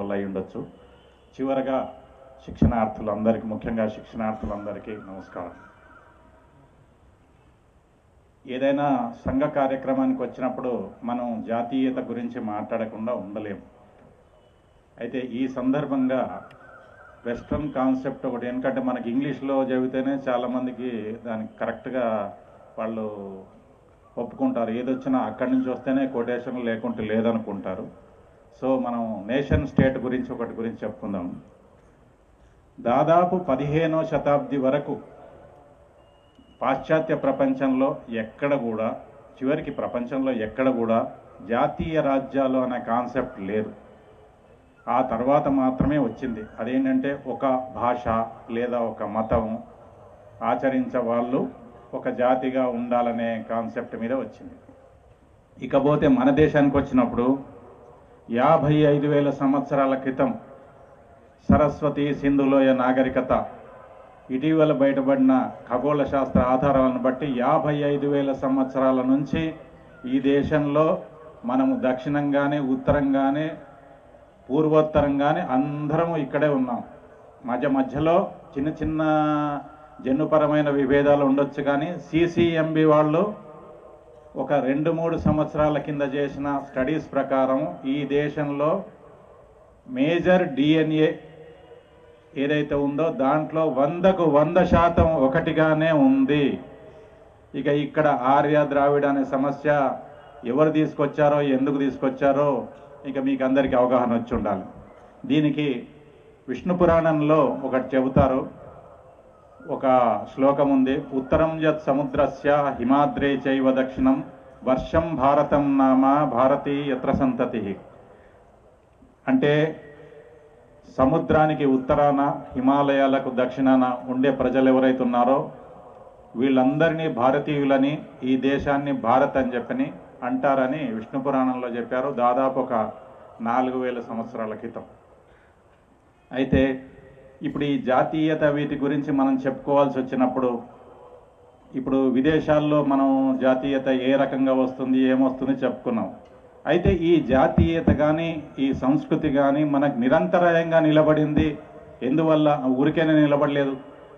వల్ల అయి ఉండొచ్చు చివరగా శిక్షణార్థులందరికీ ముఖ్యంగా శిక్షణార్థులందరికీ నమస్కారం ఏదైనా సంఘ కార్యక్రమానికి వచ్చినప్పుడు మనం జాతీయత గురించి మాట్లాడకుండా ఉండలేము అయితే ఈ సందర్భంగా వెస్ట్రన్ కాన్సెప్ట్ ఒకటి ఎందుకంటే మనకి ఇంగ్లీష్లో చదివితేనే చాలామందికి దానికి కరెక్ట్గా వాళ్ళు ఒప్పుకుంటారు ఏదొచ్చినా అక్కడి నుంచి వస్తేనే కొటేషన్ లేకుంటే లేదనుకుంటారు సో మనం నేషన్ స్టేట్ గురించి ఒకటి గురించి చెప్పుకుందాం దాదాపు పదిహేనో శతాబ్ది వరకు పాశ్చాత్య ప్రపంచంలో ఎక్కడ కూడా చివరికి ప్రపంచంలో ఎక్కడ కూడా జాతీయ రాజ్యాలు అనే కాన్సెప్ట్ లేదు ఆ తర్వాత మాత్రమే వచ్చింది అదేంటంటే ఒక భాష లేదా ఒక మతం ఆచరించే వాళ్ళు ఒక జాతిగా ఉండాలనే కాన్సెప్ట్ మీద వచ్చింది ఇకపోతే మన దేశానికి వచ్చినప్పుడు యాభై ఐదు వేల సంవత్సరాల క్రితం సరస్వతి సింధులోయ నాగరికత ఇటీవల బయటపడిన ఖగోళ శాస్త్ర ఆధారాలను బట్టి యాభై ఐదు వేల సంవత్సరాల నుంచి ఈ దేశంలో మనము దక్షిణంగానే ఉత్తరంగానే పూర్వోత్తరంగానే అందరము ఇక్కడే ఉన్నాం మధ్య మధ్యలో చిన్న చిన్న జన్యుపరమైన విభేదాలు ఉండొచ్చు కానీ సిసిఎంబి వాళ్ళు ఒక రెండు మూడు సంవత్సరాల కింద చేసిన స్టడీస్ ప్రకారం ఈ దేశంలో మేజర్ డిఎన్ఏ ఏదైతే ఉందో దాంట్లో వందకు వంద శాతం ఒకటిగానే ఉంది ఇక ఇక్కడ ఆర్య ద్రావిడ అనే సమస్య ఎవరు తీసుకొచ్చారో ఎందుకు తీసుకొచ్చారో ఇక మీకు అందరికీ అవగాహన వచ్చి ఉండాలి దీనికి విష్ణు పురాణంలో ఒకటి చెబుతారు ఒక శ్లోకం ఉంది ఉత్తరం యత్ సముద్రస్య హిమాద్రే చైవ దక్షిణం వర్షం భారతం నామ భారతీ యత్ర సంతతి అంటే సముద్రానికి ఉత్తరాన హిమాలయాలకు దక్షిణాన ఉండే ప్రజలు ఎవరైతే ఉన్నారో వీళ్ళందరినీ భారతీయులని ఈ దేశాన్ని భారత్ అని చెప్పని అంటారని విష్ణు పురాణంలో చెప్పారు దాదాపు ఒక నాలుగు వేల సంవత్సరాల క్రితం అయితే ఇప్పుడు ఈ జాతీయత వీటి గురించి మనం చెప్పుకోవాల్సి వచ్చినప్పుడు ఇప్పుడు విదేశాల్లో మనం జాతీయత ఏ రకంగా వస్తుంది ఏమొస్తుంది చెప్పుకున్నాం అయితే ఈ జాతీయత కానీ ఈ సంస్కృతి కానీ మనకు నిరంతరాయంగా నిలబడింది ఎందువల్ల ఊరికేనే నిలబడలేదు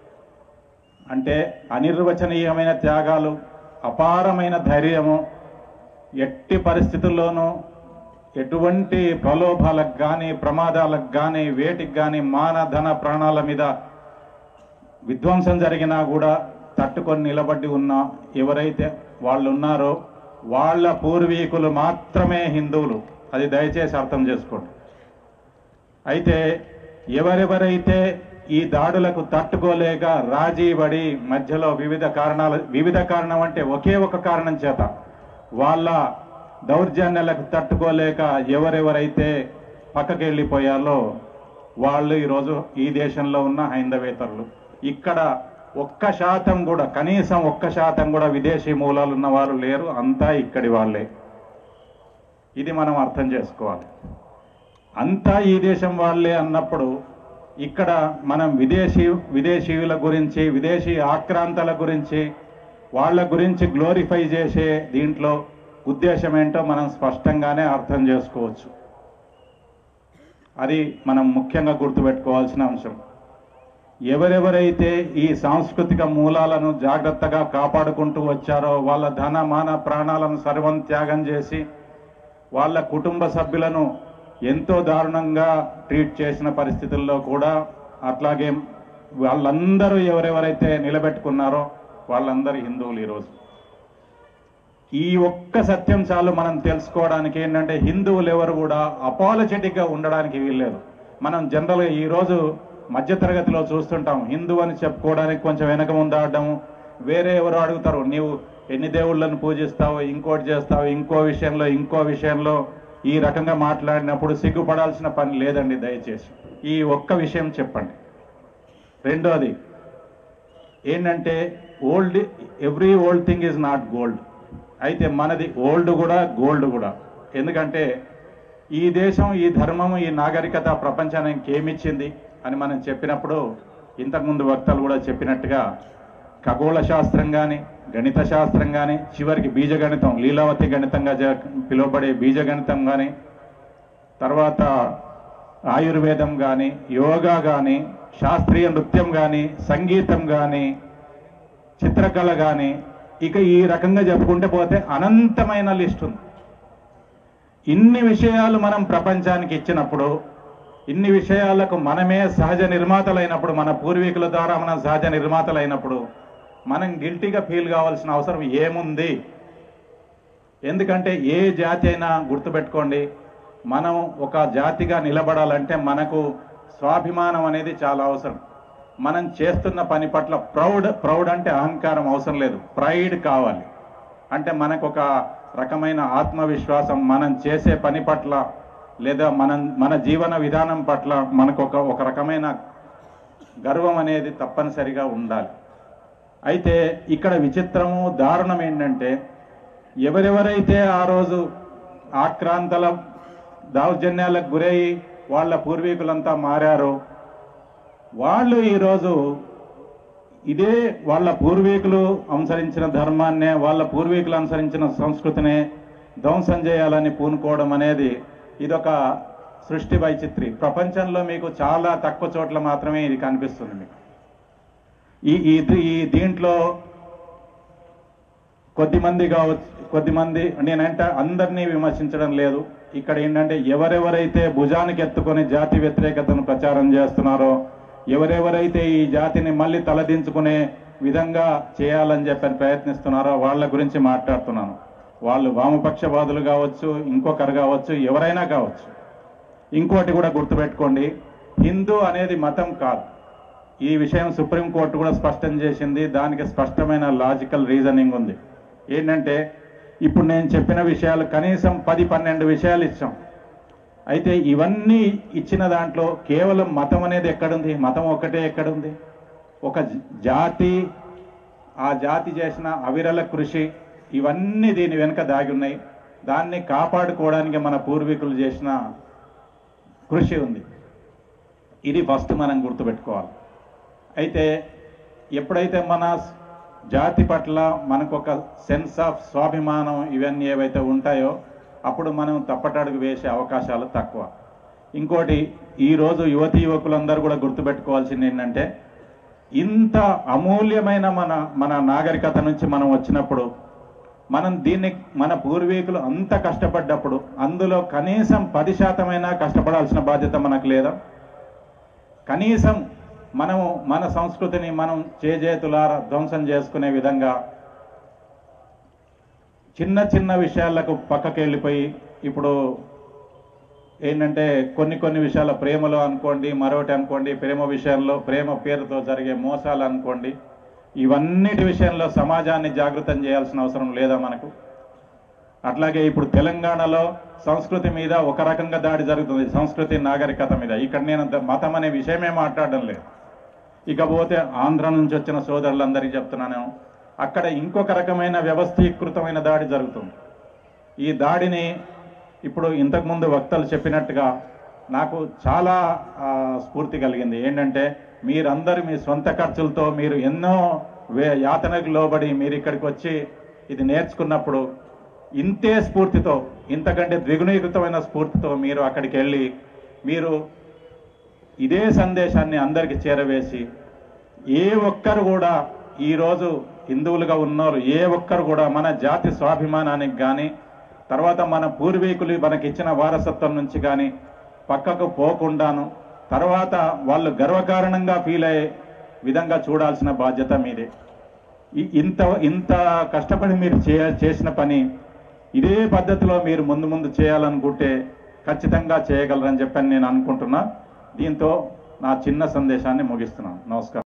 అంటే అనిర్వచనీయమైన త్యాగాలు అపారమైన ధైర్యము ఎట్టి పరిస్థితుల్లోనూ ఎటువంటి ప్రలోభాలకు కానీ ప్రమాదాలకు కానీ వేటికి కానీ మాన ధన ప్రాణాల మీద విధ్వంసం జరిగినా కూడా తట్టుకొని నిలబడి ఉన్న ఎవరైతే వాళ్ళు ఉన్నారో వాళ్ళ పూర్వీకులు మాత్రమే హిందువులు అది దయచేసి అర్థం చేసుకోండి అయితే ఎవరెవరైతే ఈ దాడులకు తట్టుకోలేక రాజీపడి మధ్యలో వివిధ కారణాలు వివిధ కారణం అంటే ఒకే ఒక కారణం చేత వాళ్ళ దౌర్జన్యాలకు తట్టుకోలేక ఎవరెవరైతే పక్కకి వెళ్ళిపోయారో వాళ్ళు ఈరోజు ఈ దేశంలో ఉన్న హైందవేతరులు ఇక్కడ ఒక్క శాతం కూడా కనీసం ఒక్క శాతం కూడా విదేశీ మూలాలు ఉన్న వారు లేరు అంతా ఇక్కడి వాళ్ళే ఇది మనం అర్థం చేసుకోవాలి అంతా ఈ దేశం వాళ్ళే అన్నప్పుడు ఇక్కడ మనం విదేశీ విదేశీయుల గురించి విదేశీ ఆక్రాంతల గురించి వాళ్ళ గురించి గ్లోరిఫై చేసే దీంట్లో ఉద్దేశం ఏంటో మనం స్పష్టంగానే అర్థం చేసుకోవచ్చు అది మనం ముఖ్యంగా గుర్తుపెట్టుకోవాల్సిన అంశం ఎవరెవరైతే ఈ సాంస్కృతిక మూలాలను జాగ్రత్తగా కాపాడుకుంటూ వచ్చారో వాళ్ళ ధన మాన ప్రాణాలను సర్వం త్యాగం చేసి వాళ్ళ కుటుంబ సభ్యులను ఎంతో దారుణంగా ట్రీట్ చేసిన పరిస్థితుల్లో కూడా అట్లాగే వాళ్ళందరూ ఎవరెవరైతే నిలబెట్టుకున్నారో వాళ్ళందరూ హిందువులు ఈరోజు ఈ ఒక్క సత్యం చాలు మనం తెలుసుకోవడానికి ఏంటంటే హిందువులు ఎవరు కూడా అపాలజెటిక్ గా ఉండడానికి వీల్లేదు మనం జనరల్గా ఈ రోజు మధ్యతరగతిలో చూస్తుంటాం హిందూ అని చెప్పుకోవడానికి కొంచెం వెనక ముందాడడం వేరే ఎవరు అడుగుతారు నీవు ఎన్ని దేవుళ్ళను పూజిస్తావు ఇంకోటి చేస్తావు ఇంకో విషయంలో ఇంకో విషయంలో ఈ రకంగా మాట్లాడినప్పుడు సిగ్గుపడాల్సిన పని లేదండి దయచేసి ఈ ఒక్క విషయం చెప్పండి రెండోది ఏంటంటే old every old thing is not gold అయితే మనది ఓల్డ్ కూడా గోల్డ్ కూడా ఎందుకంటే ఈ దేశం ఈ ధర్మము ఈ నాగరికత ప్రపంచానికి ఏమిచ్చింది అని మనం చెప్పినప్పుడు ఇంతకుముందు వక్తలు కూడా చెప్పినట్టుగా ఖగోళ శాస్త్రం కానీ గణిత శాస్త్రం కానీ చివరికి బీజగణితం లీలావతి గణితంగా జ- పిలువబడే బీజగణితం కానీ తర్వాత ఆయుర్వేదం కానీ యోగా కానీ శాస్త్రీయ నృత్యం కానీ సంగీతం కానీ చిత్రకళ కానీ ఇక ఈ రకంగా చెప్పుకుంటే పోతే అనంతమైన లిస్ట్ ఉంది ఇన్ని విషయాలు మనం ప్రపంచానికి ఇచ్చినప్పుడు ఇన్ని విషయాలకు మనమే సహజ నిర్మాతలైనప్పుడు మన పూర్వీకుల ద్వారా మనం సహజ నిర్మాతలైనప్పుడు మనం గిల్టీగా ఫీల్ కావాల్సిన అవసరం ఏముంది ఎందుకంటే ఏ జాతి అయినా గుర్తుపెట్టుకోండి మనం ఒక జాతిగా నిలబడాలంటే మనకు స్వాభిమానం అనేది చాలా అవసరం మనం చేస్తున్న పని పట్ల ప్రౌడ్ ప్రౌడ్ అంటే అహంకారం అవసరం లేదు ప్రైడ్ కావాలి అంటే మనకు ఒక రకమైన ఆత్మవిశ్వాసం మనం చేసే పని పట్ల లేదా మనం మన జీవన విధానం పట్ల మనకు ఒక ఒక రకమైన గర్వం అనేది తప్పనిసరిగా ఉండాలి అయితే ఇక్కడ విచిత్రము దారుణం ఏంటంటే ఎవరెవరైతే ఆ రోజు ఆక్రాంతల దౌర్జన్యాలకు గురై వాళ్ళ పూర్వీకులంతా మారారో వాళ్ళు ఈరోజు ఇదే వాళ్ళ పూర్వీకులు అనుసరించిన ధర్మాన్నే వాళ్ళ పూర్వీకులు అనుసరించిన సంస్కృతినే ధ్వంసం చేయాలని పూనుకోవడం అనేది ఇదొక సృష్టి వైచిత్రి ప్రపంచంలో మీకు చాలా తక్కువ చోట్ల మాత్రమే ఇది కనిపిస్తుంది మీకు ఈ ఈ ఈ దీంట్లో కొద్దిమంది కావచ్చు కొద్దిమంది నేనంటే అందరినీ విమర్శించడం లేదు ఇక్కడ ఏంటంటే ఎవరెవరైతే భుజానికి ఎత్తుకొని జాతి వ్యతిరేకతను ప్రచారం చేస్తున్నారో ఎవరెవరైతే ఈ జాతిని మళ్ళీ తలదించుకునే విధంగా చేయాలని చెప్పని ప్రయత్నిస్తున్నారో వాళ్ళ గురించి మాట్లాడుతున్నాను వాళ్ళు వామపక్షవాదులు కావచ్చు ఇంకొకరు కావచ్చు ఎవరైనా కావచ్చు ఇంకోటి కూడా గుర్తుపెట్టుకోండి హిందూ అనేది మతం కాదు ఈ విషయం సుప్రీంకోర్టు కూడా స్పష్టం చేసింది దానికి స్పష్టమైన లాజికల్ రీజనింగ్ ఉంది ఏంటంటే ఇప్పుడు నేను చెప్పిన విషయాలు కనీసం పది పన్నెండు విషయాలు ఇచ్చాం అయితే ఇవన్నీ ఇచ్చిన దాంట్లో కేవలం మతం అనేది ఎక్కడుంది మతం ఒకటే ఎక్కడుంది ఒక జ- జాతి ఆ జాతి చేసిన అవిరల కృషి ఇవన్నీ దీని వెనుక దాగి ఉన్నాయి దాన్ని కాపాడుకోవడానికి మన పూర్వీకులు చేసిన కృషి ఉంది ఇది ఫస్ట్ మనం గుర్తుపెట్టుకోవాలి అయితే ఎప్పుడైతే మన జాతి పట్ల మనకు ఒక సెన్స్ ఆఫ్ స్వాభిమానం ఇవన్నీ ఏవైతే ఉంటాయో అప్పుడు మనం తప్పటడుగు వేసే అవకాశాలు తక్కువ ఇంకోటి ఈరోజు యువతి యువకులందరూ కూడా గుర్తుపెట్టుకోవాల్సింది ఏంటంటే ఇంత అమూల్యమైన మన మన నాగరికత నుంచి మనం వచ్చినప్పుడు మనం దీన్ని మన పూర్వీకులు అంత కష్టపడ్డప్పుడు అందులో కనీసం పది శాతమైనా కష్టపడాల్సిన బాధ్యత మనకు లేదా కనీసం మనము మన సంస్కృతిని మనం చేజేతులారా ధ్వంసం చేసుకునే విధంగా చిన్న చిన్న విషయాలకు పక్కకి వెళ్ళిపోయి ఇప్పుడు ఏంటంటే కొన్ని కొన్ని విషయాల ప్రేమలో అనుకోండి మరొకటి అనుకోండి ప్రేమ విషయంలో ప్రేమ పేరుతో జరిగే మోసాలు అనుకోండి ఇవన్నిటి విషయంలో సమాజాన్ని జాగృతం చేయాల్సిన అవసరం లేదా మనకు అట్లాగే ఇప్పుడు తెలంగాణలో సంస్కృతి మీద ఒక రకంగా దాడి జరుగుతుంది సంస్కృతి నాగరికత మీద ఇక్కడ నేను ద- మతం అనే విషయమే మాట్లాడడం లేదు ఇకపోతే ఆంధ్ర నుంచి వచ్చిన సోదరులందరికీ చెప్తున్నాను అక్కడ ఇంకొక రకమైన వ్యవస్థీకృతమైన దాడి జరుగుతుంది ఈ దాడిని ఇప్పుడు ఇంతకుముందు వక్తలు చెప్పినట్టుగా నాకు చాలా ఆ, స్ఫూర్తి కలిగింది ఏంటంటే మీరందరూ మీ సొంత ఖర్చులతో మీరు ఎన్నో వే యాతనకు లోబడి మీరు ఇక్కడికి వచ్చి ఇది నేర్చుకున్నప్పుడు ఇంతే స్ఫూర్తితో ఇంతకంటే ద్విగుణీకృతమైన స్ఫూర్తితో మీరు అక్కడికి వెళ్ళి మీరు ఇదే సందేశాన్ని అందరికి చేరవేసి ఏ ఒక్కరు కూడా ఈరోజు హిందువులుగా ఉన్నోరు ఏ ఒక్కరు కూడా మన జాతి స్వాభిమానానికి కానీ తర్వాత మన పూర్వీకులు మనకిచ్చిన వారసత్వం నుంచి కానీ పక్కకు పోకుండాను తర్వాత వాళ్ళు గర్వకారణంగా ఫీల్ అయ్యే విధంగా చూడాల్సిన బాధ్యత మీదే ఈ- ఇంత ఇంత కష్టపడి మీరు చే చేసిన పని ఇదే పద్ధతిలో మీరు ముందు ముందు చేయాలనుకుంటే ఖచ్చితంగా చేయగలరని చెప్పని నేను అనుకుంటున్నా దీంతో నా చిన్న సందేశాన్ని ముగిస్తున్నాను నమస్కారం